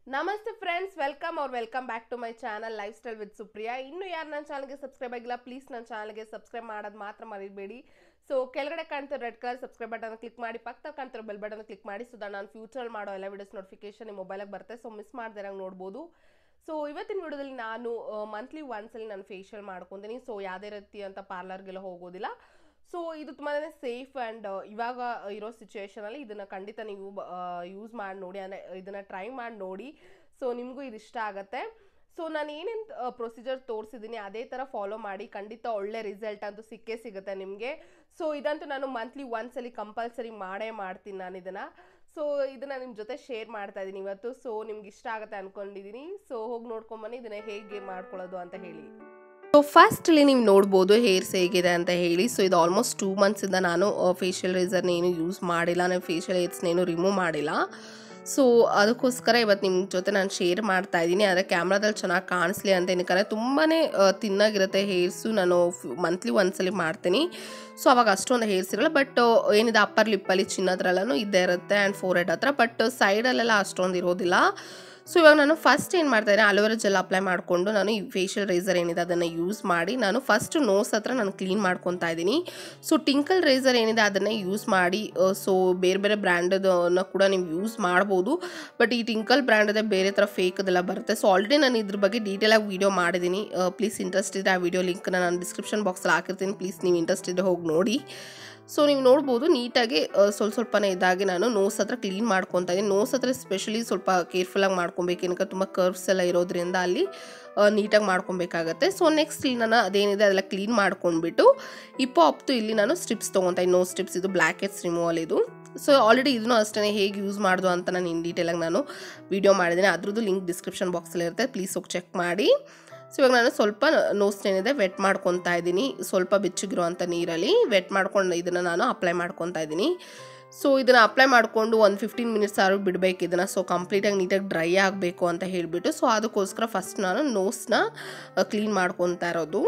ನಮಸ್ತೆ friends welcome ಅವ್ರ welcome back to my channel lifestyle with Supriya ಇನ್ನು ಯಾರು ನನ್ನ ಚಾನಲ್ಗೆ ಸಬ್ಸ್ಕ್ರೈಬ್ ಆಗಿಲ್ಲ ಪ್ಲೀಸ್ ನನ್ನ ಚಾನಲ್ಗೆ ಸಬ್ಸ್ಕ್ರೈಬ್ ಮಾಡೋದು ಮಾತ್ರ ಮರಿಬೇಡಿ ಸೊ ಕೆಳಗಡೆ ಕಾಣ್ತಿರೋ red colour subscribe button click ಮಾಡಿ ಪಕ್ಕದಲ್ಲಿ ಕಾಣ್ತಿರೋ ಬೆಲ್ ಬಟನ್ ಕ್ಲಿಕ್ ಮಾಡಿ ಸೊ ನಾನು ಫ್ಯೂಚರ್ ಮಾಡೋ ಎಲ್ಲ ವಿಡಿಯೋಸ್ ನೋಟಿಫಿಕೇಶನ್ ನಿಮ್ಮ ಮೊಬೈಲಿಗೆ ಬರುತ್ತೆ ಸೊ ಮಿಸ್ ಮಾಡ್ದಿರಂಗೆ ನೋಡ್ಬೋದು ಸೊ ಇವತ್ತಿನ ವಿಡಿಯೋದಲ್ಲಿ ನಾನು ಮಂತ್ಲಿ ಒನ್ಸಲ್ಲಿ ನಾನು ಫೇಶಿಯಲ್ ಮಾಡ್ಕೊತೀನಿ ಸೊ ಯಾವುದೇ ರೀತಿ ಅಂತ ಪಾರ್ಲರ್ಗೆಲ್ಲ ಹೋಗೋದಿಲ್ಲ ಸೊ ಇದು ತುಂಬಾ ಸೇಫ್ ಆ್ಯಂಡ್ ಇವಾಗ ಇರೋ ಸಿಚುವೇಶನಲ್ಲಿ ಇದನ್ನು ಖಂಡಿತ ನೀವು ಯೂಸ್ ಮಾಡಿ ನೋಡಿ ಅಂದರೆ ಇದನ್ನು ಟ್ರೈ ಮಾಡಿ ನೋಡಿ ಸೊ ನಿಮಗೂ ಇದು ಇಷ್ಟ ಆಗುತ್ತೆ ಸೊ ನಾನು ಏನೇನು ಪ್ರೊಸೀಜರ್ ತೋರಿಸಿದ್ದೀನಿ ಅದೇ ಥರ ಫಾಲೋ ಮಾಡಿ ಖಂಡಿತ ಒಳ್ಳೆ ರಿಸಲ್ಟ್ ಅಂತೂ ಸಿಕ್ಕೇ ಸಿಗುತ್ತೆ ನಿಮಗೆ ಸೊ ಇದಂತೂ ನಾನು ಮಂತ್ಲಿ ಒನ್ಸಲಿ ಕಂಪಲ್ಸರಿ ಮಾಡೇ ಮಾಡ್ತೀನಿ ನಾನು ಇದನ್ನು ಸೊ ಇದನ್ನು ನಿಮ್ಮ ಜೊತೆ ಶೇರ್ ಮಾಡ್ತಾ ಇದ್ದೀನಿ ಇವತ್ತು ಸೊ ನಿಮ್ಗೆ ಇಷ್ಟ ಆಗುತ್ತೆ ಅಂದ್ಕೊಂಡಿದ್ದೀನಿ ಸೊ ಹೋಗಿ ನೋಡ್ಕೊಂಬನ್ನಿ ಇದನ್ನು ಹೇಗೆ ಮಾಡ್ಕೊಳ್ಳೋದು ಅಂತ ಹೇಳಿ ಸೊ ಫಸ್ಟ್ಲಿ ನೀವು ನೋಡ್ಬೋದು ಹೇರ್ಸ್ ಹೇಗಿದೆ ಅಂತ ಹೇಳಿ ಸೊ ಇದು ಆಲ್ಮೋಸ್ಟ್ ಟೂ ಮಂತ್ಸಿಂದ ನಾನು ಫೇಶಿಯಲ್ ರೇಸರ್ನ ಏನು ಯೂಸ್ ಮಾಡಿಲ್ಲ ನಾನು ಫೇಶಿಯಲ್ ಏರ್ಸ್ನೇನು ರಿಮೂವ್ ಮಾಡಿಲ್ಲ ಸೊ ಅದಕ್ಕೋಸ್ಕರ ಇವತ್ತು ನಿಮ್ಮ ಜೊತೆ ನಾನು ಶೇರ್ ಮಾಡ್ತಾ ಇದ್ದೀನಿ ಆದರೆ ಕ್ಯಾಮ್ರಾದಲ್ಲಿ ಚೆನ್ನಾಗಿ ಕಾಣಿಸ್ಲಿ ಅಂತ ಏನಕ್ಕೆ ತುಂಬಾ ತಿನ್ನಾಗಿರುತ್ತೆ ಹೇರ್ಸು ನಾನು ಮಂತ್ಲಿ ಒಂದ್ಸಲಿ ಮಾಡ್ತೀನಿ ಸೊ ಅವಾಗ ಅಷ್ಟೊಂದು ಹೇರ್ಸ್ ಇರಲ್ಲ ಬಟ್ ಏನಿದೆ ಅಪ್ಪರ್ ಲಿಪ್ಪಲ್ಲಿ ಚಿನ್ನದ್ರಲ್ಲೂ ಇದ್ದೇ ಇರುತ್ತೆ ಆ್ಯಂಡ್ ಫೋರ್ ಹೆಡ್ ಹತ್ರ ಬಟ್ ಸೈಡಲ್ಲೆಲ್ಲ ಅಷ್ಟೊಂದು ಇರೋದಿಲ್ಲ ಸೊ ಇವಾಗ ನಾನು ಫಸ್ಟ್ ಏನು ಮಾಡ್ತಾ ಇದ್ದೀನಿ ಅಲೋವೆರಾ ಜೆಲ್ ಅಪ್ಲೈ ಮಾಡಿಕೊಂಡು ನಾನು ಈ ಫೇಶಿಯಲ್ ರೇಸರ್ ಏನಿದೆ ಅದನ್ನು ಯೂಸ್ ಮಾಡಿ ನಾನು ಫಸ್ಟ್ ನೋಸ್ ಹತ್ರ ನಾನು ಕ್ಲೀನ್ ಮಾಡ್ಕೊತಾ ಇದ್ದೀನಿ ಸೊ ಟಿಂಕಲ್ ರೇಸರ್ ಏನಿದೆ ಅದನ್ನೇ ಯೂಸ್ ಮಾಡಿ ಸೊ ಬೇರೆ ಬೇರೆ ಬ್ರ್ಯಾಂಡದನ್ನ ಕೂಡ ನೀವು ಯೂಸ್ ಮಾಡ್ಬೋದು ಬಟ್ ಈ ಟಿಂಕಲ್ ಬ್ರ್ಯಾಂಡದೇ ಬೇರೆ ಥರ ಫೇಕದೆಲ್ಲ ಬರುತ್ತೆ ಸೊ ಆಲ್ರೆಡಿ ನಾನು ಇದ್ರ ಬಗ್ಗೆ ಡೀಟೇಲಾಗಿ ವೀಡಿಯೋ ಮಾಡಿದ್ದೀನಿ ಪ್ಲೀಸ್ ಇಂಟ್ರೆಸ್ಟ್ ಇದ್ದರೆ ಆ ವಿಡಿಯೋ ಲಿಂಕ್ನ ನಾನು ಡಿಸ್ಕ್ರಿಪ್ಷನ್ ಬಾಕ್ಸಲ್ಲಿ ಹಾಕಿರ್ತೀನಿ ಪ್ಲೀಸ್ ನೀವು ಇಂಟ್ರೆಸ್ಟ್ ಇದ್ದರೆ ಹೋಗಿ ನೋಡಿ ಸೊ ನೀವು ನೋಡ್ಬೋದು ನೀಟಾಗಿ ಸ್ವಲ್ಪ ಸ್ವಲ್ಪನೇ ಇದಾಗಿ ನಾನು ನೋಸ್ ಹತ್ರ ಕ್ಲೀನ್ ಮಾಡ್ಕೊತಾ ಇದ್ದೀನಿ ನೋಸ್ ಹತ್ರ ಸ್ಪೆಷಲಿ ಸ್ವಲ್ಪ ಕೇರ್ಫುಲ್ಲಾಗಿ ಮಾಡ್ಕೊಬೇಕು ಏನಕ್ಕೆ ತುಂಬ ಕರ್ವ್ಸ್ ಎಲ್ಲ ಇರೋದ್ರಿಂದ ಅಲ್ಲಿ ನೀಟಾಗಿ ಮಾಡ್ಕೊಬೇಕಾಗತ್ತೆ ಸೊ ನೆಕ್ಸ್ಟ್ ಇಲ್ಲಿ ನಾನು ಅದೇನಿದೆ ಅದೆಲ್ಲ ಕ್ಲೀನ್ ಮಾಡ್ಕೊಂಡ್ಬಿಟ್ಟು ಇಪ್ಪೋ ಅಪ್ತು ಇಲ್ಲಿ ನಾನು ಸ್ಟಿಪ್ಸ್ ತೊಗೊತಾ ನೋ ಸ್ಟಿಪ್ಸ್ ಇದು ಬ್ಲ್ಯಾಕ್ ಹೆಡ್ಸ್ ರಿಮೂವಲ್ ಇದು ಸೊ ಆಲ್ರೆಡಿ ಇದನ್ನು ಅಷ್ಟೇ ಹೇಗೆ ಯೂಸ್ ಮಾಡೋದು ಅಂತ ನಾನು ಇನ್ ಡೀಟೇಲಾಗಿ ನಾನು ವೀಡಿಯೋ ಮಾಡಿದ್ದೀನಿ ಅದ್ರದ್ದು ಲಿಂಕ್ ಡಿಸ್ಕ್ರಿಪ್ಷನ್ ಬಾಕ್ಸಲ್ಲಿ ಇರುತ್ತೆ ಪ್ಲೀಸ್ ಹೋಗಿ ಚೆಕ್ ಮಾಡಿ ಸೊ ಇವಾಗ ನಾನು ಸ್ವಲ್ಪ ನೋಸ್ಟ್ ಏನಿದೆ ವೆಟ್ ಮಾಡ್ಕೊತಾ ಇದ್ದೀನಿ ಸ್ವಲ್ಪ ಬೆಚ್ಚಗಿರುವಂಥ ನೀರಲ್ಲಿ ವೆಟ್ ಮಾಡ್ಕೊಂಡು ಇದನ್ನು ನಾನು ಅಪ್ಲೈ ಮಾಡ್ಕೊತಾ ಇದ್ದೀನಿ ಸೊ ಇದನ್ನು ಅಪ್ಲೈ ಮಾಡಿಕೊಂಡು ಒಂದು ಫಿಫ್ಟೀನ್ ಮಿನಿಟ್ಸ್ ಆದ್ರೂ ಬಿಡಬೇಕು ಇದನ್ನು ಸೊ ಕಂಪ್ಲೀಟಾಗಿ ನೀಟಾಗಿ ಡ್ರೈ ಆಗಬೇಕು ಅಂತ ಹೇಳಿಬಿಟ್ಟು ಸೊ ಅದಕ್ಕೋಸ್ಕರ ಫಸ್ಟ್ ನಾನು ನೋಸ್ನ ಕ್ಲೀನ್ ಮಾಡ್ಕೊತಾ ಇರೋದು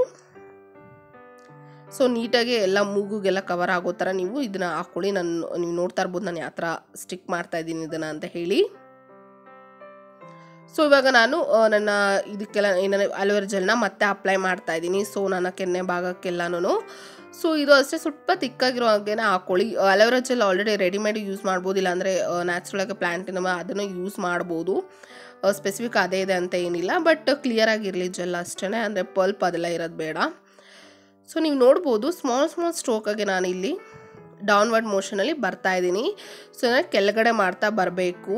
ಸೊ ನೀಟಾಗಿ ಎಲ್ಲ ಮೂಗುಗೆಲ್ಲ ಕವರ್ ಆಗೋ ಥರ ನೀವು ಇದನ್ನು ಹಾಕ್ಕೊಳ್ಳಿ ನಾನು ನೀವು ನೋಡ್ತಾ ಇರ್ಬೋದು ನಾನು ಯಾವ ಥರ ಸ್ಟಿಕ್ ಮಾಡ್ತಾ ಇದ್ದೀನಿ ಇದನ್ನು ಅಂತ ಹೇಳಿ ಸೊ ಇವಾಗ ನಾನು ನನ್ನ ಇದಕ್ಕೆಲ್ಲ ಏನಾರ ಅಲೋವೆರಾ ಜೆಲ್ನ ಮತ್ತೆ ಅಪ್ಲೈ ಮಾಡ್ತಾ ಇದ್ದೀನಿ ಸೊ ನನ್ನ ಕೆನ್ನೆ ಭಾಗಕ್ಕೆಲ್ಲನೂ ಸೊ ಇದು ಅಷ್ಟೇ ಸ್ವಲ್ಪ ತಿಕ್ಕಾಗಿರೋ ಹಾಗೇನೆ ಹಾಕ್ಕೊಳ್ಳಿ aloe vera gel already readymade use ಮಾಡ್ಬೋದು ಇಲ್ಲಾಂದರೆ ನ್ಯಾಚುರಲಾಗಿ ಪ್ಲ್ಯಾಂಟಿನ ಅದನ್ನು ಯೂಸ್ ಮಾಡ್ಬೋದು ಸ್ಪೆಸಿಫಿಕ್ ಅದೇ ಇದೆ ಅಂತ ಏನಿಲ್ಲ ಬಟ್ ಕ್ಲಿಯರಾಗಿರಲಿ ಜೆಲ್ ಅಷ್ಟೇ ಅಂದರೆ ಪಲ್ಪ್ ಅದೆಲ್ಲ ಇರೋದು ಬೇಡ ಸೊ ನೀವು ನೋಡ್ಬೋದು ಸ್ಮಾಲ್ ಸ್ಮಾಲ್ ಸ್ಟ್ರೋಕಾಗೆ ನಾನು ಇಲ್ಲಿ ಡೌನ್ವರ್ಡ್ ಮೋಷನಲ್ಲಿ ಬರ್ತಾ ಇದ್ದೀನಿ ಸೊ ನಾನು ಕೆಳಗಡೆ ಮಾಡ್ತಾ ಬರಬೇಕು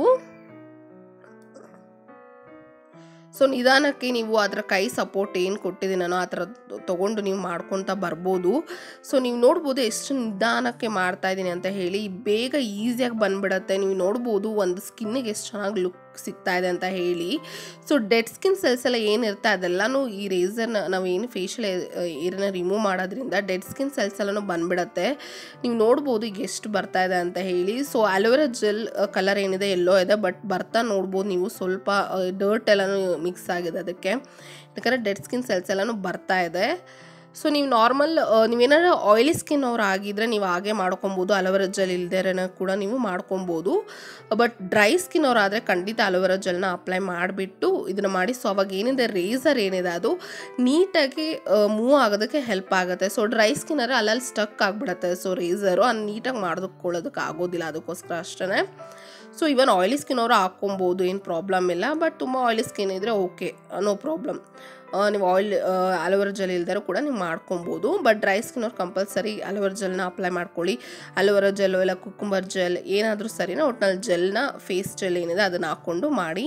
ಸೊ ನಿಧಾನಕ್ಕೆ ನೀವು ಅದರ ಕೈ ಸಪೋರ್ಟ್ ಏನು ಕೊಟ್ಟಿದ್ದೀನೋ ಆ ಥರ ತೊಗೊಂಡು ನೀವು ಮಾಡ್ಕೊತಾ ಬರ್ಬೋದು ಸೊ ನೀವು ನೋಡ್ಬೋದು ಎಷ್ಟು ನಿಧಾನಕ್ಕೆ ಮಾಡ್ತಾ ಇದ್ದೀನಿ ಅಂತ ಹೇಳಿ ಬೇಗ ಈಸಿಯಾಗಿ ಬಂದ್ಬಿಡತ್ತೆ ನೀವು ನೋಡ್ಬೋದು ಒಂದು ಸ್ಕಿನ್ನಿಗೆ ಎಷ್ಟು ಚೆನ್ನಾಗಿ ಲುಕ್ ಸಿಗ್ತಾ ಇದೆ ಅಂತ ಹೇಳಿ ಸೊ ಡೆಡ್ ಸ್ಕಿನ್ ಸೆಲ್ಸ್ ಎಲ್ಲ ಏನಿರುತ್ತೆ ಅದೆಲ್ಲನೂ ಈ ರೇಸರ್ನ ನಾವು ಏನು ಫೇಶಿಯಲ್ ಏರನ್ನ ರಿಮೂವ್ ಮಾಡೋದ್ರಿಂದ ಡೆಡ್ ಸ್ಕಿನ್ ಸೆಲ್ಸ್ ಎಲ್ಲನೂ ಬಂದ್ಬಿಡತ್ತೆ ನೀವು ನೋಡ್ಬೋದು ಈಗ ಎಷ್ಟು ಬರ್ತಾ ಇದೆ ಅಂತ ಹೇಳಿ ಸೊ ಅಲೋವೆರಾ ಜೆಲ್ ಕಲರ್ ಏನಿದೆ ಎಲ್ಲೋ ಇದೆ ಬಟ್ ಬರ್ತಾ ನೋಡ್ಬೋದು ನೀವು ಸ್ವಲ್ಪ ಡರ್ಟ್ ಎಲ್ಲನೂ ಮಿಕ್ಸ್ ಆಗಿದೆ ಅದಕ್ಕೆ ಯಾಕಂದರೆ ಡೆಡ್ ಸ್ಕಿನ್ ಸೆಲ್ಸ್ ಎಲ್ಲನೂ ಬರ್ತಾ ಇದೆ ಸೊ ನೀವು ನಾರ್ಮಲ್ ನೀವೇನಾದ್ರು ಆಯಿಲಿ ಸ್ಕಿನ್ ಅವ್ರು ಆಗಿದ್ರೆ ನೀವು ಹಾಗೆ ಮಾಡ್ಕೊಬೋದು ಅಲೋವೆರಾ ಜೆಲ್ ಇಲ್ದೇನೆ ಕೂಡ ನೀವು ಮಾಡ್ಕೊಬೋದು ಬಟ್ ಡ್ರೈ ಸ್ಕಿನ್ ಅವ್ರು ಆದರೆ ಖಂಡಿತ ಅಲೋವೆರಾ ಜೆಲ್ನ ಅಪ್ಲೈ ಮಾಡಿಬಿಟ್ಟು ಇದನ್ನು ಮಾಡಿ ಸೊ ಅವಾಗ ಏನಿದೆ ರೇಸರ್ ಏನಿದೆ ಅದು ನೀಟಾಗಿ ಮೂವ್ ಆಗೋದಕ್ಕೆ ಹೆಲ್ಪ್ ಆಗುತ್ತೆ ಸೊ ಡ್ರೈ ಸ್ಕಿನ್ ಆದರೆ ಅಲ್ಲಲ್ಲಿ ಸ್ಟಕ್ ಆಗಿಬಿಡುತ್ತೆ ಸೊ ರೇಸರು ಅದು ನೀಟಾಗಿ ಮಾಡೋದಕ್ಕೆ ಆಗೋದಿಲ್ಲ ಅದಕ್ಕೋಸ್ಕರ ಅಷ್ಟೇ ಸೊ ಇವನ್ ಆಯಿಲಿ ಸ್ಕಿನ್ ಅವರು ಹಾಕ್ಕೊಬೋದು ಏನು ಪ್ರಾಬ್ಲಮ್ ಇಲ್ಲ ಬಟ್ ತುಂಬ ಆಯಿಲಿ ಸ್ಕಿನ್ ಇದ್ದರೆ ಓಕೆ ನೋ ಪ್ರಾಬ್ಲಮ್ ನೀವು ಆಯಿಲ್ ಅಲೋವೆರಾ ಜೆಲ್ ಇಲ್ದರೂ ಕೂಡ ನೀವು ಮಾಡ್ಕೊಬೋದು ಬಟ್ ಡ್ರೈ ಸ್ಕಿನ್ ಅವ್ರು ಕಂಪಲ್ಸರಿ ಅಲೋವೆರಾ ಜೆಲ್ನ ಅಪ್ಲೈ ಮಾಡ್ಕೊಳ್ಳಿ ಅಲೋವೆರಾ ಜೆಲ್ ಇಲ್ಲ ಕುಕ್ಕುಂಬರ್ ಜೆಲ್ ಏನಾದರೂ ಸರಿನಾ ಒಟ್ನಲ್ಲಿ ಜೆಲ್ನ ಫೇಸ್ ಜೆಲ್ ಏನಿದೆ ಅದನ್ನು ಹಾಕ್ಕೊಂಡು ಮಾಡಿ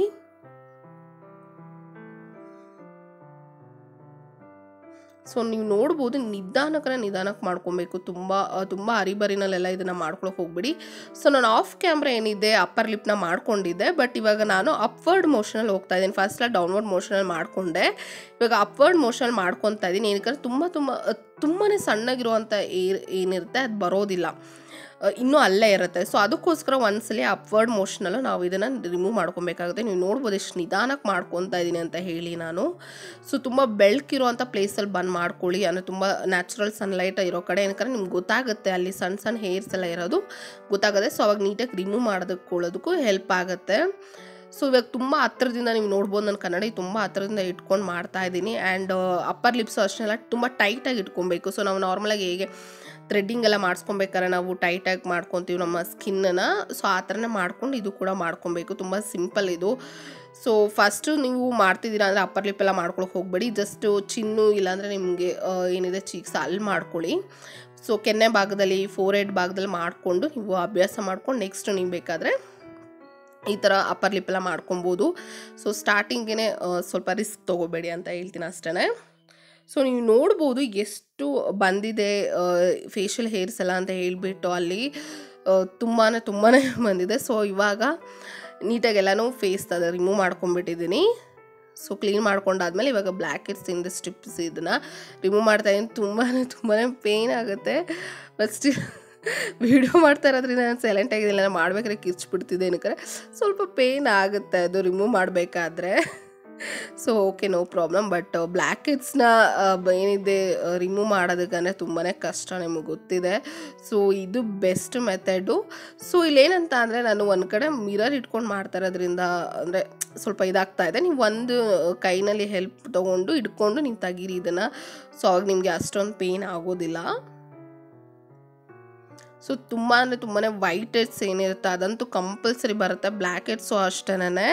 ಸೊ ನೀವು ನೋಡ್ಬೋದು ನಿಧಾನಕ್ಕೆ ನಿಧಾನಕ್ಕೆ ಮಾಡ್ಕೊಬೇಕು ತುಂಬ ತುಂಬ ಹರಿಬರಿನಲ್ಲೆಲ್ಲ ಇದನ್ನು ಮಾಡ್ಕೊಳಕ್ಕೆ ಹೋಗ್ಬಿಡಿ ಸೊ ನಾನು ಆಫ್ ಕ್ಯಾಮ್ರಾ ಏನಿದೆ ಅಪ್ಪರ್ ಲಿಪ್ನ ಮಾಡ್ಕೊಂಡಿದ್ದೆ ಬಟ್ ಇವಾಗ ನಾನು ಅಪ್ವರ್ಡ್ ಮೋಷನಲ್ಲಿ ಹೋಗ್ತಾ ಇದ್ದೀನಿ ಫಸ್ಟ್ಲ ಡೌನ್ವರ್ಡ್ ಮೋಷನಲ್ಲಿ ಮಾಡಿಕೊಂಡೆ ಇವಾಗ ಅಪ್ವರ್ಡ್ ಮೋಷನಲ್ಲಿ ಮಾಡ್ಕೊತಾ ಇದ್ದೀನಿ ಏನಕ್ಕೆ ತುಂಬ ತುಂಬ ತುಂಬಾ ಸಣ್ಣಗಿರುವಂಥ ಏರ್ ಏನಿರುತ್ತೆ ಅದು ಬರೋದಿಲ್ಲ ಇನ್ನೂ ಅಲ್ಲೇ ಇರುತ್ತೆ ಸೊ ಅದಕ್ಕೋಸ್ಕರ ಒಂದ್ಸಲಿ ಅಪ್ವರ್ಡ್ ಮೋಷನಲ್ಲೂ ನಾವು ಇದನ್ನು ರಿಮೂವ್ ಮಾಡ್ಕೊಬೇಕಾಗುತ್ತೆ ನೀವು ನೋಡ್ಬೋದು ಎಷ್ಟು ನಿಧಾನಕ್ಕೆ ಮಾಡ್ಕೊತಾ ಇದ್ದೀನಿ ಅಂತ ಹೇಳಿ ನಾನು ಸೊ ತುಂಬ ಬೆಳಕಿರುವಂಥ ಪ್ಲೇಸಲ್ಲಿ ಬಂದ್ ಮಾಡ್ಕೊಳ್ಳಿ ಅಂದರೆ ತುಂಬ ನ್ಯಾಚುರಲ್ ಸನ್ಲೈಟ್ ಇರೋ ಕಡೆ ಏನಕ್ಕೆ ನಿಮ್ಗೆ ಗೊತ್ತಾಗುತ್ತೆ ಅಲ್ಲಿ ಸಣ್ಣ ಸಣ್ಣ ಹೇರ್ಸ್ ಎಲ್ಲ ಇರೋದು ಗೊತ್ತಾಗುತ್ತೆ ಸೊ ಅವಾಗ ನೀಟಾಗಿ ರಿಮೂವ್ ಮಾಡೋದಕ್ಕೊಳ್ಳೋದಕ್ಕೂ ಹೆಲ್ಪ್ ಆಗುತ್ತೆ ಸೊ ಇವಾಗ ತುಂಬ ಹತ್ರದಿಂದ ನೀವು ನೋಡ್ಬೋದು ನಾನು ಕನ್ನಡಿ ತುಂಬ ಹತ್ರದಿಂದ ಇಟ್ಕೊಂಡು ಮಾಡ್ತಾ ಇದ್ದೀನಿ ಆ್ಯಂಡ್ ಅಪ್ಪರ್ ಲಿಪ್ಸು ಅಷ್ಟೆಲ್ಲ ತುಂಬ ಟೈಟಾಗಿ ಇಟ್ಕೊಬೇಕು ಸೊ ನಾವು ನಾರ್ಮಲಾಗಿ ಹೇಗೆ ಥ್ರೆಡ್ಡಿಂಗ್ ಎಲ್ಲ ಮಾಡಿಸ್ಕೊಬೇಕಾದ್ರೆ ನಾವು ಟೈಟಾಗಿ ಮಾಡ್ಕೊತೀವಿ ನಮ್ಮ ಸ್ಕಿನ್ನನ್ನು ಸೊ ಆ ಥರನೇ ಮಾಡ್ಕೊಂಡು ಇದು ಕೂಡ ಮಾಡ್ಕೊಬೇಕು ತುಂಬ ಸಿಂಪಲ್ ಇದು ಸೊ ಫಸ್ಟು ನೀವು ಮಾಡ್ತಿದ್ದೀರಾ ಅಂದರೆ ಅಪ್ಪರ್ ಲಿಪ್ ಎಲ್ಲ ಮಾಡ್ಕೊಳಕ್ಕೆ ಹೋಗಬೇಡಿ ಜಸ್ಟು ಚಿನ್ನು ಇಲ್ಲಾಂದರೆ ನಿಮಗೆ ಏನಿದೆ ಚೀಕ್ಸ್ ಅಲ್ಲಿ ಮಾಡ್ಕೊಳ್ಳಿ ಸೊ ಕೆನ್ನೆ ಭಾಗದಲ್ಲಿ ಫೋರ್ ಹೆಡ್ ಭಾಗದಲ್ಲಿ ಮಾಡಿಕೊಂಡು ನೀವು ಅಭ್ಯಾಸ ಮಾಡ್ಕೊಂಡು ನೆಕ್ಸ್ಟ್ ನೀವು ಬೇಕಾದರೆ ಈ ಥರ ಅಪ್ಪರ್ ಲಿಪ್ ಎಲ್ಲ ಮಾಡ್ಕೊಬೋದು ಸೊ ಸ್ಟಾರ್ಟಿಂಗೇ ಸ್ವಲ್ಪ ರಿಸ್ಕ್ ತೊಗೋಬೇಡಿ ಅಂತ ಹೇಳ್ತೀನಿ ಅಷ್ಟೇ ಸೊ ನೀವು ನೋಡ್ಬೋದು ಎಷ್ಟು ಬಂದಿದೆ ಫೇಶಿಯಲ್ ಹೇರ್ಸ್ ಎಲ್ಲ ಅಂತ ಹೇಳಿಬಿಟ್ಟು ಅಲ್ಲಿ ತುಂಬಾ ತುಂಬಾ ಬಂದಿದೆ ಸೊ ಇವಾಗ ನೀಟಾಗಿ ಎಲ್ಲನೂ ಫೇಸ್ ಅದ ರಿಮೂವ್ ಮಾಡ್ಕೊಂಡ್ಬಿಟ್ಟಿದ್ದೀನಿ ಸೊ ಕ್ಲೀನ್ ಮಾಡ್ಕೊಂಡಾದ್ಮೇಲೆ ಇವಾಗ ಬ್ಲ್ಯಾಕ್ ಹೆಡ್ಸ್ ಇಂದ ಸ್ಟ್ರಿಪ್ಸ್ ಇದನ್ನು ರಿಮೂವ್ ಮಾಡ್ತಾ ಇದ್ದೀನಿ ತುಂಬಾ ತುಂಬಾ ಪೇಯ್ನ್ ಆಗುತ್ತೆ ಬಟ್ ಸ್ಟಿಲ್ ವಿಡಿಯೋ ಮಾಡ್ತಾ ಇರೋದ್ರಿಂದ ನಾನು ಸೈಲೆಂಟ್ ಆಗಿದ್ದಿಲ್ಲ ನಾನು ಮಾಡ್ಬೇಕಾದ್ರೆ ಕಿರ್ಚ್ಬಿಡ್ತಿದ್ದೆ ಏನಕ್ಕೆ ಸ್ವಲ್ಪ ಪೇಯ್ನ್ ಆಗುತ್ತೆ ಅದು ರಿಮೂವ್ ಮಾಡಬೇಕಾದ್ರೆ so okay no problem but ಬ್ಲ್ಯಾಕ್ ಹೆಡ್ಸ್ನ ಏನಿದೆ ರಿಮೂವ್ ಮಾಡೋದಕ್ಕಂದರೆ ತುಂಬಾ ಕಷ್ಟ ನಿಮಗೆ ಗೊತ್ತಿದೆ ಸೊ ಇದು ಬೆಸ್ಟ್ ಮೆಥಡು ಸೊ ಇಲ್ಲೇನಂತ ಅಂದರೆ ನಾನು ಒಂದು ಕಡೆ ಮಿರರ್ ಇಟ್ಕೊಂಡು ಮಾಡ್ತಾ ಇರೋದ್ರಿಂದ ಅಂದರೆ ಸ್ವಲ್ಪ ಇದಾಗ್ತಾ ಇದೆ ನೀವು ಒಂದು ಕೈನಲ್ಲಿ ಹೆಲ್ಪ್ ತೊಗೊಂಡು ಇಟ್ಕೊಂಡು ನೀವು ತೆಗೀರಿ ಇದನ್ನು ಸೊ ಅವಾಗ ನಿಮಗೆ ಅಷ್ಟೊಂದು ಪೇಯ್ನ್ ಆಗೋದಿಲ್ಲ ಸೊ ತುಂಬ ಅಂದರೆ ತುಂಬಾ ವೈಟ್ ಹೆಡ್ಸ್ ಏನಿರುತ್ತೆ ಅದಂತೂ ಕಂಪಲ್ಸರಿ ಬರುತ್ತೆ ಬ್ಲ್ಯಾಕ್ ಹೆಡ್ಸು ಅಷ್ಟೇನೆ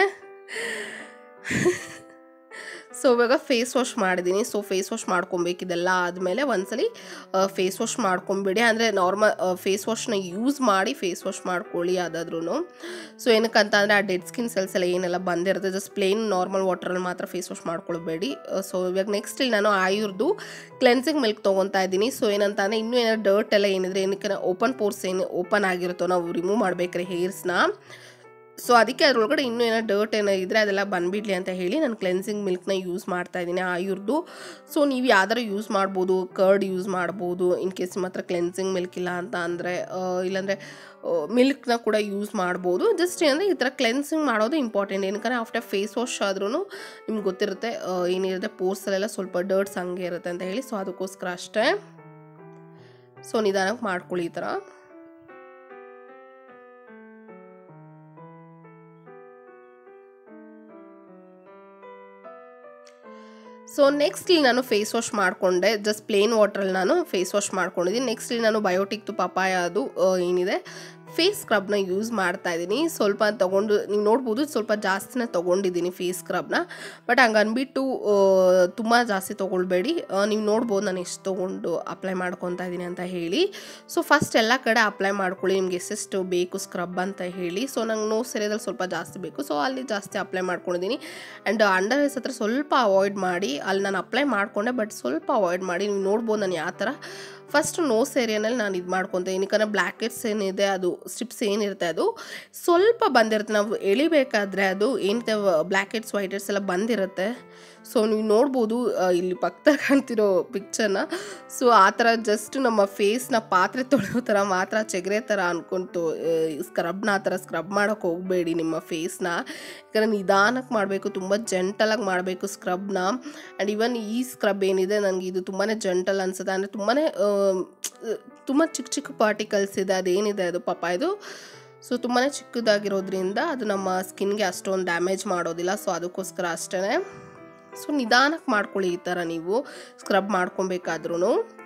ಸೊ ಇವಾಗ ಫೇಸ್ ವಾಶ್ ಮಾಡಿದ್ದೀನಿ ಸೊ ಫೇಸ್ ವಾಶ್ ಮಾಡ್ಕೊಬೇಕಿದೆಲ್ಲ ಆದಮೇಲೆ ಒಂದ್ಸಲಿ ಫೇಸ್ ವಾಶ್ ಮಾಡ್ಕೊಂಬಿಡಿ ಅಂದರೆ ನಾರ್ಮಲ್ ಫೇಸ್ ವಾಶ್ನ ಯೂಸ್ ಮಾಡಿ ಫೇಸ್ ವಾಶ್ ಮಾಡ್ಕೊಳ್ಳಿ ಯಾವುದಾದ್ರೂ ಸೊ ಏನಕ್ಕಂತ ಅಂದರೆ ಆ ಡೆಡ್ ಸ್ಕಿನ್ ಸೆಲ್ಸ್ ಎಲ್ಲ ಏನೆಲ್ಲ ಬಂದಿರುತ್ತೆ ಜಸ್ಟ್ ಪ್ಲೇನ್ ನಾರ್ಮಲ್ ವಾಟ್ರಲ್ಲಿ ಮಾತ್ರ ಫೇಸ್ ವಾಶ್ ಮಾಡ್ಕೊಳ್ಬೇಡಿ ಸೊ ಇವಾಗ ನೆಕ್ಸ್ಟ್ ಇಲ್ಲಿ ನಾನು ಆಯುರ್ದು ಕ್ಲೆನ್ಸಿಂಗ್ ಮಿಲ್ಕ್ ತೊಗೊತಾ ಇದ್ದೀನಿ ಸೊ ಏನಂತ ಅಂದರೆ ಇನ್ನೂ ಏನೋ ಡರ್ಟ್ ಎಲ್ಲ ಏನಿದ್ರೆ ಏನಕ್ಕೆ ಓಪನ್ ಪೋರ್ಸ್ ಏನು ಓಪನ್ ಆಗಿರುತ್ತೋ ನಾವು ರಿಮೂವ್ ಮಾಡ್ಬೇಕಾದ್ರೆ ಹೇರ್ಸ್ನ ಸೊ ಅದಕ್ಕೆ ಅದರೊಳಗಡೆ ಇನ್ನೂ ಏನೋ ಡರ್ಟ್ ಏನೋ ಇದ್ದರೆ ಅದೆಲ್ಲ ಬಂದ್ಬಿಡ್ಲಿ ಅಂತ ಹೇಳಿ ನಾನು ಕ್ಲೆನ್ಸಿಂಗ್ ಮಿಲ್ಕ್ನ ಯೂಸ್ ಮಾಡ್ತಾ ಇದ್ದೀನಿ ಆಯುರ್ದು ಸೊ ನೀವು ಯಾವ್ದಾರು ಯೂಸ್ ಮಾಡ್ಬೋದು ಕರ್ಡ್ ಯೂಸ್ ಮಾಡ್ಬೋದು ಇನ್ ಕೇಸ್ ಮಾತ್ರ ಕ್ಲೆನ್ಸಿಂಗ್ ಮಿಲ್ಕ್ ಇಲ್ಲ ಅಂತ ಅಂದರೆ ಇಲ್ಲಾಂದರೆ ಮಿಲ್ಕ್ನ ಕೂಡ ಯೂಸ್ ಮಾಡ್ಬೋದು ಜಸ್ಟ್ ಏನಂದರೆ ಈ ಥರ ಕ್ಲೆನ್ಸಿಂಗ್ ಮಾಡೋದು ಇಂಪಾರ್ಟೆಂಟ್ ಏನಕ್ಕೆ ಆಫ್ಟರ್ ಫೇಸ್ ವಾಶ್ ಆದ್ರೂ ನಿಮ್ಗೆ ಗೊತ್ತಿರುತ್ತೆ ಏನಿರುತ್ತೆ ಪೋರ್ಸಲ್ಲೆಲ್ಲ ಸ್ವಲ್ಪ ಡರ್ಟ್ಸ್ ಹಂಗೆ ಇರುತ್ತೆ ಅಂತ ಹೇಳಿ ಸೊ ಅದಕ್ಕೋಸ್ಕರ ಅಷ್ಟೇ ಸೊ ನಿಧಾನಕ್ಕೆ ಮಾಡ್ಕೊಳ್ಳಿ ಈ ಥರ ಸೊ ನೆಕ್ಸ್ಟ್ ಇಲ್ಲಿ ನಾನು ಫೇಸ್ ವಾಶ್ ಮಾಡಿಕೊಂಡೆ ಜಸ್ಟ್ ಪ್ಲೇನ್ ವಾಟ್ರಲ್ಲಿ ನಾನು ಫೇಸ್ ವಾಶ್ ಮಾಡ್ಕೊಂಡಿದ್ದೀನಿ ನೆಕ್ಸ್ಟ್ ಇಲ್ಲಿ ನಾನು ಬಯೋಟಿಕ್ದು ಪಪಾಯ ಅದು ಏನಿದೆ ಫೇಸ್ ಸ್ಕ್ರಬ್ನ ಯೂಸ್ ಮಾಡ್ತಾ ಇದ್ದೀನಿ ಸ್ವಲ್ಪ ತೊಗೊಂಡು ನೀವು ನೋಡ್ಬೋದು ಸ್ವಲ್ಪ ಜಾಸ್ತಿನೇ ತೊಗೊಂಡಿದ್ದೀನಿ ಫೇಸ್ ಸ್ಕ್ರಬ್ನ ಬಟ್ ಹಂಗೆ ಅಂದ್ಬಿಟ್ಟು ತುಂಬ ಜಾಸ್ತಿ ತೊಗೊಳ್ಬೇಡಿ ನೀವು ನೋಡ್ಬೋದು ನಾನು ಎಷ್ಟು ತೊಗೊಂಡು ಅಪ್ಲೈ ಮಾಡ್ಕೊತಾ ಇದ್ದೀನಿ ಅಂತ ಹೇಳಿ ಸೊ ಫಸ್ಟ್ ಎಲ್ಲ ಕಡೆ ಅಪ್ಲೈ ಮಾಡ್ಕೊಳ್ಳಿ ನಿಮ್ಗೆ ಎಷ್ಟೆಷ್ಟು ಬೇಕು ಸ್ಕ್ರಬ್ ಅಂತ ಹೇಳಿ ಸೊ ನಂಗೆ ನೋ ಸೆರೆದಲ್ಲಿ ಸ್ವಲ್ಪ ಜಾಸ್ತಿ ಬೇಕು ಸೊ ಅಲ್ಲಿ ಜಾಸ್ತಿ ಅಪ್ಲೈ ಮಾಡ್ಕೊಂಡಿದ್ದೀನಿ ಆ್ಯಂಡ್ ಅಂಡರ್ ಐಸ್ ಹತ್ರ ಸ್ವಲ್ಪ ಅವಾಯ್ಡ್ ಮಾಡಿ ಅಲ್ಲಿ ನಾನು ಅಪ್ಲೈ ಮಾಡಿಕೊಂಡೆ ಬಟ್ ಸ್ವಲ್ಪ ಅವಾಯ್ಡ್ ಮಾಡಿ ನೀವು ನೋಡ್ಬೋದು ನಾನು ಯಾವ ಥರ ಫಸ್ಟ್ ನೋಸ್ ಏರಿಯಾನಲ್ಲಿ ನಾನು ಇದು ಮಾಡ್ಕೊತ ಏನಕ್ಕೆ ಬ್ಲ್ಯಾಕ್ ಹೆಡ್ಸ್ ಏನಿದೆ ಅದು ಸ್ಟ್ರಿಪ್ಸ್ ಏನಿರುತ್ತೆ ಅದು ಸ್ವಲ್ಪ ಬಂದಿರುತ್ತೆ ನಾವು ಎಳಿಬೇಕಾದ್ರೆ ಅದು ಏನಿದೆ ಬ್ಲ್ಯಾಕ್ ಹೆಡ್ಸ್ ವೈಟ್ ಹೆಡ್ಸ್ ಎಲ್ಲ ಬಂದಿರುತ್ತೆ ಸೊ ನೀವು ನೋಡ್ಬೋದು ಇಲ್ಲಿ ಪಕ್ಕದಾಗ ಕಾಣ್ತಿರೋ ಪಿಕ್ಚರ್ನ ಸೊ ಆ ಥರ ಜಸ್ಟ್ ನಮ್ಮ ಫೇಸ್ನ ಪಾತ್ರೆ ತೊಳೆಯೋ ಥರ ಮಾತ್ರ ಚೆಗರೆ ಥರ ಅನ್ಕೊಂತು ಸ್ಕ್ರಬ್ನ ಆ ಥರ ಸ್ಕ್ರಬ್ ಮಾಡೋಕ್ಕೆ ಹೋಗಬೇಡಿ ನಿಮ್ಮ ಫೇಸ್ನ ಯಾಕಂದರೆ ನಿಧಾನಕ್ಕೆ ಮಾಡಬೇಕು ತುಂಬ ಜೆಂಟಲಾಗಿ ಮಾಡಬೇಕು ಸ್ಕ್ರಬ್ನ ಆ್ಯಂಡ್ ಇವನ್ ಈ ಸ್ಕ್ರಬ್ ಏನಿದೆ ನನಗೆ ಇದು ತುಂಬಾ ಜೆಂಟಲ್ ಅನ್ಸುತ್ತೆ ಅಂದರೆ ತುಂಬಾ ತುಂಬ ಚಿಕ್ಕ ಚಿಕ್ಕ ಪಾರ್ಟಿಕಲ್ಸ್ ಇದೆ ಅದೇನಿದೆ ಅದು ಪಾಪ ಇದು ಸೊ ತುಂಬಾ ಚಿಕ್ಕದಾಗಿರೋದ್ರಿಂದ ಅದು ನಮ್ಮ ಸ್ಕಿನ್ಗೆ ಅಷ್ಟೊಂದು ಡ್ಯಾಮೇಜ್ ಮಾಡೋದಿಲ್ಲ ಸೊ ಅದಕ್ಕೋಸ್ಕರ ಅಷ್ಟೇ ಸೊ ನಿಧಾನಕ್ಕೆ ಮಾಡ್ಕೊಳ್ಳಿ ಈ ಥರ ನೀವು ಸ್ಕ್ರಬ್ ಮಾಡ್ಕೊಬೇಕಾದ್ರೂ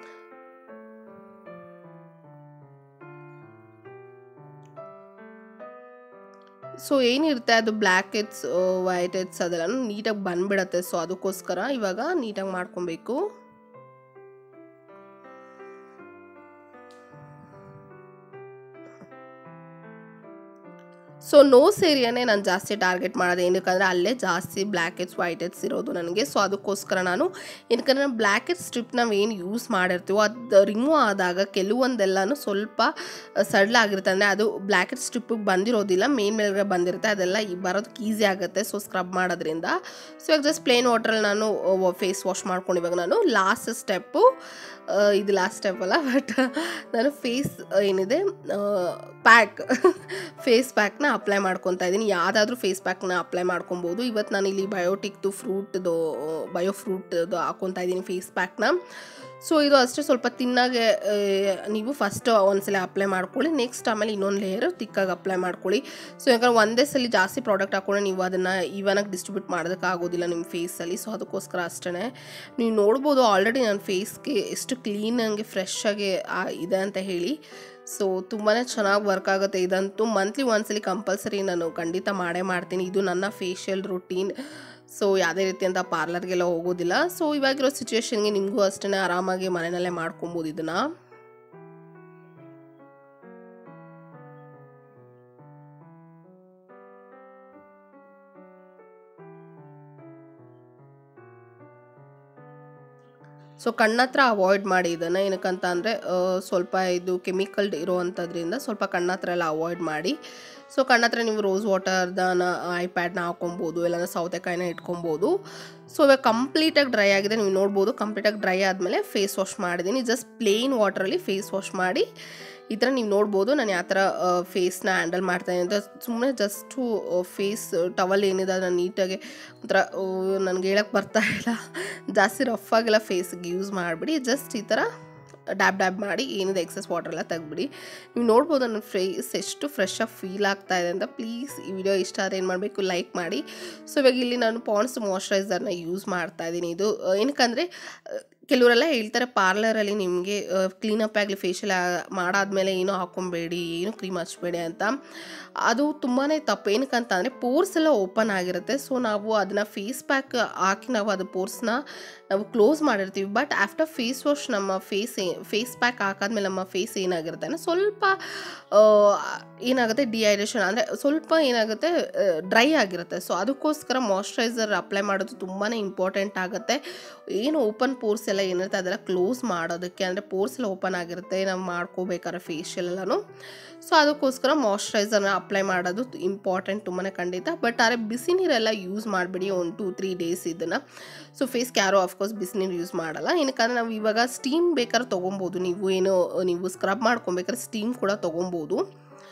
ಸೊ ಏನಿರುತ್ತೆ ಅದು ಬ್ಲ್ಯಾಕ್ ಹೆಡ್ಸ್ ವೈಟ್ ಹೆಡ್ಸ್ ಅದೆಲ್ಲ ನೀಟಾಗಿ ಬಂದ್ಬಿಡತ್ತೆ ಸೊ ಅದಕ್ಕೋಸ್ಕರ ಇವಾಗ ನೀಟಾಗಿ ಮಾಡ್ಕೊಬೇಕು ಸೊ ನೋಸ್ ಏರಿಯಾನೇ ನಾನು ಜಾಸ್ತಿ ಟಾರ್ಗೆಟ್ ಮಾಡೋದು ಏನಕ್ಕಂದರೆ ಅಲ್ಲೇ ಜಾಸ್ತಿ ಬ್ಲ್ಯಾಕ್ ಹೆಡ್ಸ್ ವೈಟ್ ಹೆಡ್ಸ್ ಇರೋದು ನನಗೆ ಸೊ ಅದಕ್ಕೋಸ್ಕರ ನಾನು ಏನಕ್ಕಂದರೆ ಬ್ಲ್ಯಾಕ್ ಹೆಡ್ ಸ್ಟ್ರಿಪ್ ನಾವು ಏನು ಯೂಸ್ ಮಾಡಿರ್ತೀವೋ ಅದು ರಿಮೂವ್ ಆದಾಗ ಕೆಲವೊಂದೆಲ್ಲನೂ ಸ್ವಲ್ಪ ಸಡ್ಲಾಗಿರುತ್ತೆ ಅಂದರೆ ಅದು ಬ್ಲ್ಯಾಕ್ ಹೆಡ್ ಸ್ಟ್ರಿಪ್ಪಿಗೆ ಬಂದಿರೋದಿಲ್ಲ ಮೇನ್ ಮೇಲ್ಗಡೆ ಬಂದಿರುತ್ತೆ ಅದೆಲ್ಲ ಬರೋದಕ್ಕೆ ಈಸಿ ಆಗುತ್ತೆ ಸೊ ಸ್ಕ್ರಬ್ ಮಾಡೋದ್ರಿಂದ ಸೊ ಇವಾಗ ಜಸ್ಟ್ ಪ್ಲೇನ್ ವಾಟ್ರಲ್ಲಿ ನಾನು ಫೇಸ್ ವಾಶ್ ಮಾಡ್ಕೊಂಡು ಇವಾಗ ನಾನು ಲಾಸ್ಟ್ ಸ್ಟೆಪ್ಪು ಇದು ಲಾಸ್ಟ್ ಸ್ಟೆಪ್ ಅಲ್ಲ ಬಟ್ ನಾನು ಫೇಸ್ ಏನಿದೆ ಪ್ಯಾಕ್ ಫೇಸ್ ಪ್ಯಾಕ್ನ ಅಪ್ಲೈ ಮಾಡ್ಕೊತಾ ಇದ್ದೀನಿ ಯಾವುದಾದ್ರೂ ಫೇಸ್ ಪ್ಯಾಕ್ನ ಅಪ್ಲೈ ಮಾಡ್ಕೊಬೋದು ಇವತ್ತು ನಾನು ಇಲ್ಲಿ ಬಯೋಟಿಕ್ದು ಫ್ರೂಟ್ದು ಬಯೋ ಫ್ರೂಟ್ದು ಹಾಕ್ಕೊತಾ ಇದ್ದೀನಿ ಫೇಸ್ ಪ್ಯಾಕ್ನ ಸೊ ಇದು ಅಷ್ಟೇ ಸ್ವಲ್ಪ ತಿನ್ನಾಗೆ ಆ, ನೀವು ಫಸ್ಟ್ ಒಂದ್ಸಲ ಅಪ್ಲೈ ಮಾಡ್ಕೊಳ್ಳಿ ನೆಕ್ಸ್ಟ್ ಆಮೇಲೆ ಇನ್ನೊಂದು ಲೇಯರ್ ತಿಕ್ಕಾಗಿ ಅಪ್ಲೈ ಮಾಡ್ಕೊಳ್ಳಿ ಸೊ ಯಾಕಂದ್ರೆ ಒಂದೇ ಸಲ ಜಾಸ್ತಿ ಪ್ರಾಡಕ್ಟ್ ಹಾಕೊಂಡ್ರೆ ನೀವು ಅದನ್ನು ಈವನಾಗಿ ಡಿಸ್ಟ್ರಿಬ್ಯೂಟ್ ಮಾಡೋದಕ್ಕಾಗೋದಿಲ್ಲ ನಿಮ್ಮ ಫೇಸಲ್ಲಿ ಸೊ ಅದಕ್ಕೋಸ್ಕರ ಅಷ್ಟೇ ನೀವು ನೋಡ್ಬೋದು ಆಲ್ರೆಡಿ ನನ್ನ ಫೇಸ್ಗೆ ಎಷ್ಟು ಕ್ಲೀನಾಗಿ ಫ್ರೆಶ್ ಆಗಿ ಆ, ಇದೆ ಅಂತ ಹೇಳಿ ಸೊ ತುಂಬಾ ಚೆನ್ನಾಗಿ ವರ್ಕ್ ಆಗುತ್ತೆ ಇದಂತೂ ಮಂತ್ಲಿ ಒಂದ್ಸಲಿ ಕಂಪಲ್ಸರಿ ನಾನು ಖಂಡಿತ ಮಾಡೇ ಮಾಡ್ತೀನಿ ಇದು ನನ್ನ ಫೇಶಿಯಲ್ ರುಟೀನ್ ಸೊ ಯಾವುದೇ ರೀತಿಯಂಥ ಪಾರ್ಲರ್ಗೆಲ್ಲ ಹೋಗೋದಿಲ್ಲ ಸೊ ಇವಾಗಿರೋ ಸಿಚುವೇಶನ್ಗೆ ನಿಮಗೂ ಅಷ್ಟೇ ಆರಾಮಾಗಿ ಮನೆಯಲ್ಲೇ ಮಾಡ್ಕೊಬೋದು ಇದನ್ನು ಸೊ ಕಣ್ಣತ್ರ ಅವಾಯ್ಡ್ ಮಾಡಿ ಇದನ್ನು ಏನಕ್ಕಂತ ಅಂದರೆ ಸ್ವಲ್ಪ ಇದು ಕೆಮಿಕಲ್ ಇರೋವಂಥದ್ರಿಂದ ಸ್ವಲ್ಪ ಕಣ್ಣತ್ರ ಎಲ್ಲ ಅವಾಯ್ಡ್ ಮಾಡಿ ಸೊ ಕಣ್ಣತ್ರ ನೀವು ರೋಸ್ ವಾಟರ್ದನ ಐಪ್ಯಾಡ್ನ ಹಾಕೊಬೋದು ಇಲ್ಲಾಂದ್ರೆ ಸೌತೆಕಾಯಿನ ಇಟ್ಕೊಬೋದು ಸೊ ಇವಾಗ ಕಂಪ್ಲೀಟಾಗಿ ಡ್ರೈ ಆಗಿದೆ ನೀವು ನೋಡ್ಬೋದು ಕಂಪ್ಲೀಟಾಗಿ ಡ್ರೈ ಆದಮೇಲೆ ಫೇಸ್ ವಾಶ್ ಮಾಡಿದ್ದೀನಿ ಜಸ್ಟ್ ಪ್ಲೇನ್ ವಾಟ್ರಲ್ಲಿ ಫೇಸ್ ವಾಶ್ ಮಾಡಿ ಈ ಥರ ನೀವು ನೋಡ್ಬೋದು ನಾನು ಯಾವ ಥರ ಫೇಸ್ನ ಹ್ಯಾಂಡಲ್ ಮಾಡ್ತಾಯಿದ್ದೀನಿ ಅಂತ ಸುಮ್ಮನೆ ಜಸ್ಟು ಫೇಸ್ ಟವಲ್ ಏನಿದೆ ಅದನ್ನು ನೀಟಾಗಿ ಒಂಥರ ನನಗೆ ಹೇಳಕ್ಕೆ ಬರ್ತಾ ಇಲ್ಲ ಜಾಸ್ತಿ ರಫ್ ಆಗಿಲ್ಲ ಫೇಸ್ಗೆ ಯೂಸ್ ಮಾಡಿಬಿಡಿ ಜಸ್ಟ್ ಈ ಥರ ಡ್ಯಾಬ್ ಡ್ಯಾಬ್ ಮಾಡಿ ಏನಿದೆ ಎಕ್ಸಸ್ ವಾಟರ್ ಎಲ್ಲ ತೆಗ್ಬಿಡಿ ನೀವು ನೋಡ್ಬೋದು ನನ್ನ ಫೇಸ್ ಎಷ್ಟು ಫ್ರೆಶ್ ಆಗಿ ಫೀಲ್ ಆಗ್ತಾ ಇದೆ ಅಂತ ಪ್ಲೀಸ್ ಈ ವಿಡಿಯೋ ಇಷ್ಟ ಆದರೆ ಏನು ಮಾಡಬೇಕು ಲೈಕ್ ಮಾಡಿ ಸೊ ಇವಾಗ ಇಲ್ಲಿ ನಾನು ಪಾಂಡ್ಸ್ ಮಾಯ್ಶ್ಚರೈಸರ್ನ ಯೂಸ್ ಮಾಡ್ತಾ ಇದ್ದೀನಿ ಇದು ಆ, ಏನಕ್ಕಂದರೆ ಆ, ಕೆಲವರೆಲ್ಲ ಹೇಳ್ತಾರೆ ಪಾರ್ಲರಲ್ಲಿ ನಿಮಗೆ ಕ್ಲೀನಪ್ ಆಗಲಿ ಫೇಶಿಯಲ್ ಮಾಡಾದ್ಮೇಲೆ ಏನೂ ಹಾಕೊಬೇಡಿ ಏನು ಕ್ರೀಮ್ ಹಚ್ಬೇಡಿ ಅಂತ ಅದು ತುಂಬಾ ತಪ್ಪು ಏನಕ್ಕಂತ ಅಂದರೆ ಪೋರ್ಸ್ ಎಲ್ಲ ಓಪನ್ ಆಗಿರುತ್ತೆ ಸೊ ನಾವು ಅದನ್ನು ಫೇಸ್ ಪ್ಯಾಕ್ ಹಾಕಿ ನಾವು ಅದು ಪೋರ್ಸ್ನ ನಾವು ಕ್ಲೋಸ್ ಮಾಡಿರ್ತೀವಿ ಬಟ್ ಆಫ್ಟರ್ ಫೇಸ್ ವಾಶ್ ನಮ್ಮ ಫೇಸ್ ಫೇಸ್ ಪ್ಯಾಕ್ ಹಾಕಾದ್ಮೇಲೆ ನಮ್ಮ ಫೇಸ್ ಏನಾಗಿರುತ್ತೆ ಅಂದರೆ ಸ್ವಲ್ಪ ಆ, ಏನಾಗುತ್ತೆ ಡಿಹೈಡ್ರೇಷನ್ ಅಂದರೆ ಸ್ವಲ್ಪ ಏನಾಗುತ್ತೆ ಡ್ರೈ ಆಗಿರುತ್ತೆ ಸೊ ಅದಕ್ಕೋಸ್ಕರ ಮಾಯ್ಶ್ಚರೈಸರ್ ಅಪ್ಲೈ ಮಾಡೋದು ತುಂಬಾ ಇಂಪಾರ್ಟೆಂಟ್ ಆಗುತ್ತೆ ಏನು ಓಪನ್ ಪೋರ್ಸ್ ಎಲ್ಲ ಏನಿರುತ್ತೆ ಅದೆಲ್ಲ ಕ್ಲೋಸ್ ಮಾಡೋದಕ್ಕೆ ಅಂದರೆ ಪೋರ್ಸ್ ಎಲ್ಲ ಓಪನ್ ಆಗಿರುತ್ತೆ ನಾವು ಮಾಡ್ಕೋಬೇಕಾದ್ರೆ ಫೇಶಿಯಲ್ ಎಲ್ಲನೂ ಸೊ ಅದಕ್ಕೋಸ್ಕರ ಮಾಯ್ಶ್ಚರೈಸರ್ನ ಅಪ್ಲೈ ಮಾಡೋದು ಇಂಪಾರ್ಟೆಂಟ್ ತುಂಬಾ ಖಂಡಿತ ಬಟ್ ಆದರೆ ಬಿಸಿ ನೀರೆಲ್ಲ ಯೂಸ್ ಮಾಡಿಬಿಡಿ ಒಂದು ಟೂ ತ್ರೀ ಡೇಸ್ ಇದನ್ನು ಸೊ ಫೇಸ್ಗೆ ಯಾರೋ ಅಫ್ಕೋರ್ಸ್ ಬಿಸಿನೀರು ಯೂಸ್ ಮಾಡಲ್ಲ ಏನಕ್ಕಂದ್ರೆ ನಾವು ಇವಾಗ ಸ್ಟೀಮ್ ಬೇಕಾದ್ರೆ ತೊಗೊಬೋದು ನೀವು ಏನು ನೀವು ಸ್ಕ್ರಬ್ ಮಾಡ್ಕೊಬೇಕಾದ್ರೆ ಸ್ಟೀಮ್ ಕೂಡ ತೊಗೊಬೋದು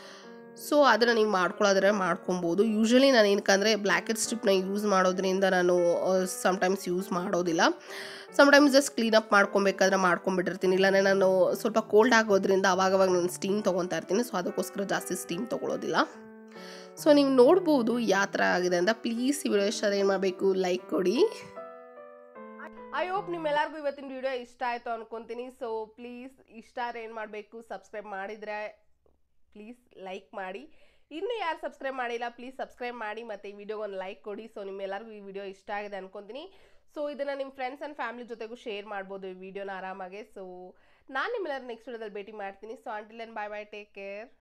ಸೊ ಅದನ್ನು ನೀವು ಮಾಡ್ಕೊಳ್ಳೋದ್ರೆ ಮಾಡ್ಕೊಬೋದು ಯೂಶ್ವಲಿ ನಾನು ಏನಕ್ಕಂದರೆ ಬ್ಲ್ಯಾಕೆಟ್ ಸ್ಟ್ರಿಪ್ನ ಯೂಸ್ ಮಾಡೋದ್ರಿಂದ ನಾನು ಸಮ್ಟೈಮ್ಸ್ ಯೂಸ್ ಮಾಡೋದಿಲ್ಲ ಸಮ್ಟೈಮ್ಸ್ ಜಸ್ಟ್ ಕ್ಲೀನಪ್ ಮಾಡ್ಕೊಬೇಕಾದ್ರೆ ಮಾಡ್ಕೊಂಬಿಟ್ಟಿರ್ತೀನಿ ಇಲ್ಲಾಂದರೆ ನಾನು ಸ್ವಲ್ಪ ಕೋಲ್ಡ್ ಆಗೋದ್ರಿಂದ ಅವಾಗವಾಗ ನಾನು ಸ್ಟೀಮ್ ತೊಗೊತಾ ಇರ್ತೀನಿ ಸೊ ಅದಕ್ಕೋಸ್ಕರ ಜಾಸ್ತಿ ಸ್ಟೀಮ್ ತೊಗೊಳೋದಿಲ್ಲ ಸೊ ನೀವು ನೋಡ್ಬೋದು ಯಾವ ಥರ ಆಗಿದೆ ಅಂತ ಪ್ಲೀಸ್ ಈ ವಿಡಿಯೋ ಇಷ್ಟ ಏನು ಮಾಡಬೇಕು ಲೈಕ್ ಕೊಡಿ ಐ ಹೋಪ್ ನಿಮ್ಮೆಲ್ಲರಿಗೂ ಇವತ್ತಿನ ವಿಡಿಯೋ ಇಷ್ಟ ಆಯಿತು ಅನ್ಕೊಂತೀನಿ ಸೊ ಪ್ಲೀಸ್ ಇಷ್ಟ ಆದ್ರೆ ಏನು ಮಾಡಬೇಕು ಸಬ್ಸ್ಕ್ರೈಬ್ ಮಾಡಿದರೆ ಪ್ಲೀಸ್ ಲೈಕ್ ಮಾಡಿ ಇನ್ನು ಯಾರು ಸಬ್ಸ್ಕ್ರೈಬ್ ಮಾಡಿಲ್ಲ ಪ್ಲೀಸ್ ಸಬ್ಸ್ಕ್ರೈಬ್ ಮಾಡಿ ಮತ್ತು ಈ ವಿಡಿಯೋಗೆ ಒಂದು ಲೈಕ್ ಕೊಡಿ ಸೊ ನಿಮ್ಮೆಲ್ಲರಿಗೂ ಈ ವಿಡಿಯೋ ಇಷ್ಟ ಆಗಿದೆ ಅನ್ಕೊಂತೀನಿ ಸೊ ಇದನ್ನು ನಿಮ್ಮ ಫ್ರೆಂಡ್ಸ್ ಆ್ಯಂಡ್ ಫ್ಯಾಮಿಲಿ ಜೊತೆಗೂ ಶೇರ್ ಮಾಡ್ಬೋದು ಈ ವಿಡಿಯೋನ ಆರಾಮಾಗೆ ಸೊ ನಾನು ನಿಮ್ಮೆಲ್ಲರೂ ನೆಕ್ಸ್ಟ್ ವಿಡಿಯೋದಲ್ಲಿ ಭೇಟಿ ಮಾಡ್ತೀನಿ so until bye bye take care